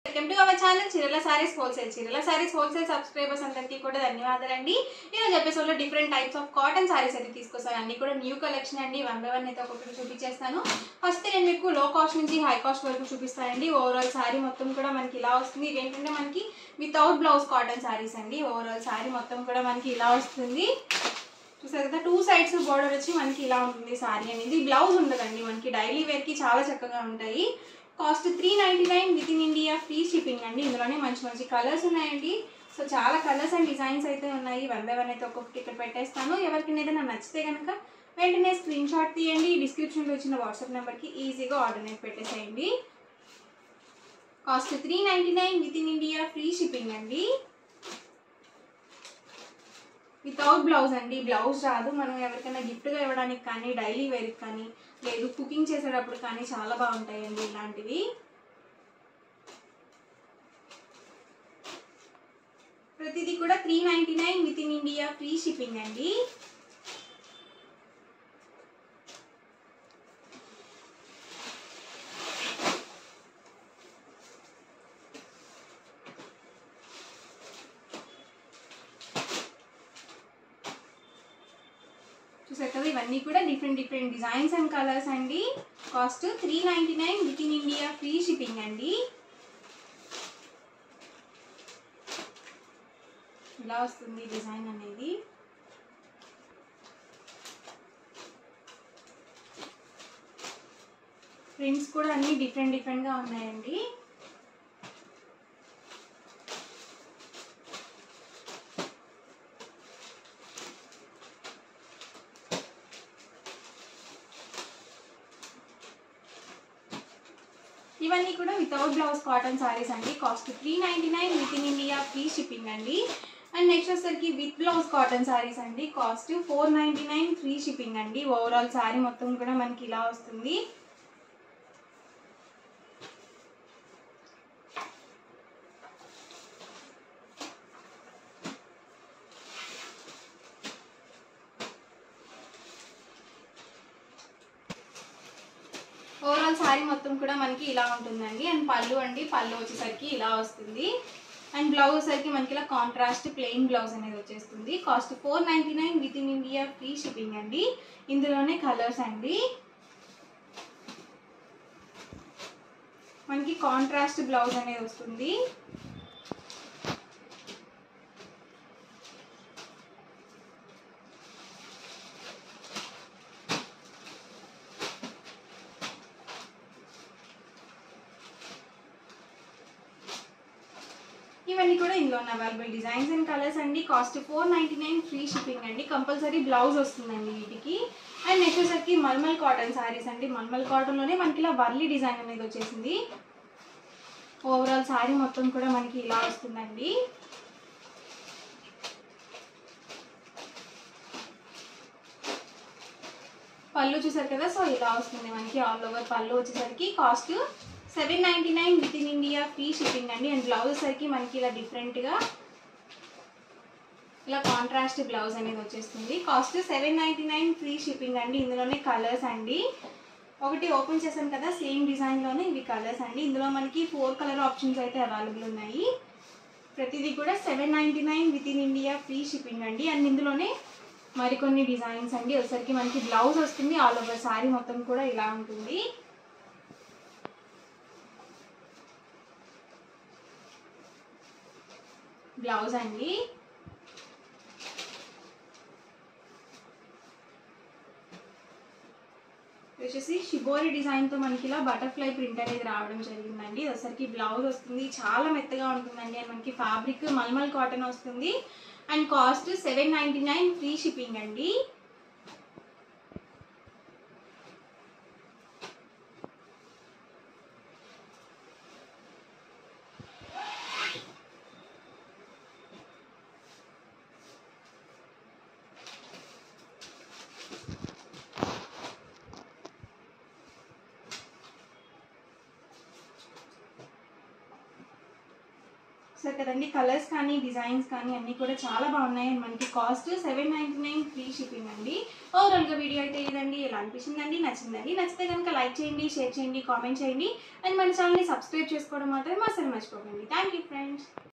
welcome to our channel చీరల saris wholesale చీరల saris wholesale subscribers అందరికీ కూడా ధన్యవాదాలండి ఈరోజు ఎపిసోడ్ లో different types of cotton saris అయితే తీసుకొస్తాను అన్ని కూడా న్యూ కలెక్షన్ అండి వన్ బై వన్ అయితే ఒక్కొక్కటి చూపించేస్తాను ఫస్ట్ నేను మీకు లో కాస్ట్ నుంచి హై కాస్ట్ వరకు చూపిస్తానండి ఓవరాల్ సారీ మొత్తం కూడా మనకి ఇలా వస్తుంది ఇవేంటంటే మనకి వితౌట్ బ్లౌజ్ కాటన్ సారీస్ అండి ఓవరాల్ సారీ మొత్తం కూడా మనకి ఇలా వస్తుంది చూసారు కదా టూ సైడ్స్ బోర్డర్ వచ్చి మనకి ఇలా ఉంటుంది సారీ అనేది బ్లౌజ్ ఉండదండి మనకి డైలీ వేర్కి చాలా చక్కగా ఉంటాయి cost three ninety nine within India free shipping అండి ఇందులోనే మంచి మంచి కలర్స్ ఉన్నాయండి సో చాలా కలర్స్ అండ్ డిజైన్స్ అయితే ఉన్నాయి వన్ బై వన్ అయితే ఒక్కొక్కటి ఇక్కడ పెట్టేస్తాను ఎవరికైనా ఏదైనా నచ్చితే కనుక వెంటనే స్క్రీన్ షాట్ తీయండి డిస్క్రిప్షన్లో వచ్చిన వాట్సాప్ నెంబర్కి ఈజీగా ఆర్డర్ అనేది పెట్టేసేయండి cost three ninety nine within India free shipping అండి వితౌట్ బ్లౌజ్ అండి బ్లౌజ్ రాదు మనం ఎవరికైనా గిఫ్ట్గా ఇవ్వడానికి కానీ డైలీ వేర్కి కానీ లేదు కుకింగ్ చేసేటప్పుడు కానీ చాలా బాగుంటాయండి ఇలాంటివి ప్రతిదీ కూడా three ninety nine within India free shipping అండి చూసారు కదా ఇవన్నీ కూడా different different designs and colours అండి cost three ninety nine within India free shipping అండి ఇలా వస్తుంది డిజైన్ అనేది ప్రింట్స్ కూడా అన్ని డిఫరెంట్ డిఫరెంట్గా ఉన్నాయండి ఇవన్నీ కూడా వితౌట్ బ్లౌజ్ కాటన్ సారీస్ అండి cost three ninety nine within India free shipping అండి అండ్ నెక్స్ట్ వచ్చేసరికి విత్ బ్లౌజ్ కాటన్ సారీస్ అండి cost four ninety nine free shipping అండి ఓవరాల్ సారీ మొత్తం కూడా మనకి ఇలా వస్తుంది ఓవరాల్ శారీ మొత్తం కూడా మనకి ఇలా ఉంటుందండి అండ్ పళ్ళు అండి పళ్ళు వచ్చేసరికి ఇలా వస్తుంది అండ్ బ్లౌజ్ వచ్చేసరికి మనకి ఇలా కాంట్రాస్ట్ ప్లెయిన్ బ్లౌజ్ అనేది వచ్చేస్తుంది cost four ninety nine within India free shipping అండి ఇందులోనే కలర్స్ అండి మనకి కాంట్రాస్ట్ బ్లౌజ్ అనేది వస్తుంది ఇవన్నీ కూడా ఇందులో ఉన్న అవైలబుల్ డిజైన్స్ అండ్ కలర్స్ అండి cost four ninety nine free shipping అండి కంపల్సరీ బ్లౌజ్ వస్తుందండి వీటికి అండ్ నెక్స్ట్ వచ్చేసరికి మల్మల్ కాటన్ శారీస్ అండి మల్మల్ కాటన్లోనే మనకి ఇలా వర్లీ డిజైన్ అనేది వచ్చేసింది ఓవరాల్ శారీ మొత్తం కూడా మనకి ఇలా వస్తుందండి పళ్ళు చూసారు కదా సో ఇలా వస్తుంది మనకి ఆల్ ఓవర్ పళ్ళు వచ్చేసరికి cost seven ninety nine within India free shipping అండి అండ్ బ్లౌజ్ వచ్చేసరికి మనకి ఇలా డిఫరెంట్గా ఇలా కాంట్రాస్ట్ బ్లౌజ్ అనేది వచ్చేస్తుంది cost seven ninety nine free shipping అండి ఇందులోనే కలర్స్ అండి ఒకటి ఓపెన్ చేశాను కదా సేమ్ డిజైన్లోనే ఇవి కలర్స్ అండి ఇందులో మనకి ఫోర్ కలర్ ఆప్షన్స్ అయితే అవైలబుల్ ఉన్నాయి ప్రతిదీ కూడా seven ninety nine within India free shipping అండి అండ్ ఇందులోనే మరికొన్ని డిజైన్స్ అండి వచ్చేసరికి మనకి బ్లౌజ్ వస్తుంది ఆల్ ఓవర్ శారీ మొత్తం కూడా ఇలా ఉంటుంది బ్లౌజ్ అండి వచ్చేసి షిబోరి డిజైన్తో మనకి ఇలా బటర్ఫ్లై ప్రింట్ అనేది రావడం జరిగిందండి ఒకసారికి బ్లౌజ్ వస్తుంది చాలా మెత్తగా ఉంటుందండి అండ్ మనకి ఫ్యాబ్రిక్ మల్మల్ కాటన్ వస్తుంది and cost seven ninety nine free shipping అండి సో సరే కదండి కలర్స్ కానీ డిజైన్స్ కానీ అన్నీ కూడా చాలా బాగున్నాయి అండ్ మనకి cost seven ninety nine free shipping అండి ఓవరాల్గా వీడియో అయితే ఇదండి ఎలా అనిపించిందండి నచ్చిందండి నచ్చితే కనుక లైక్ చేయండి షేర్ చేయండి కామెంట్ చేయండి అండ్ మన ఛానల్ని సబ్స్క్రైబ్ చేసుకోవడం మాత్రం అసలు మర్చిపోకండి థ్యాంక్ యూ ఫ్రెండ్స్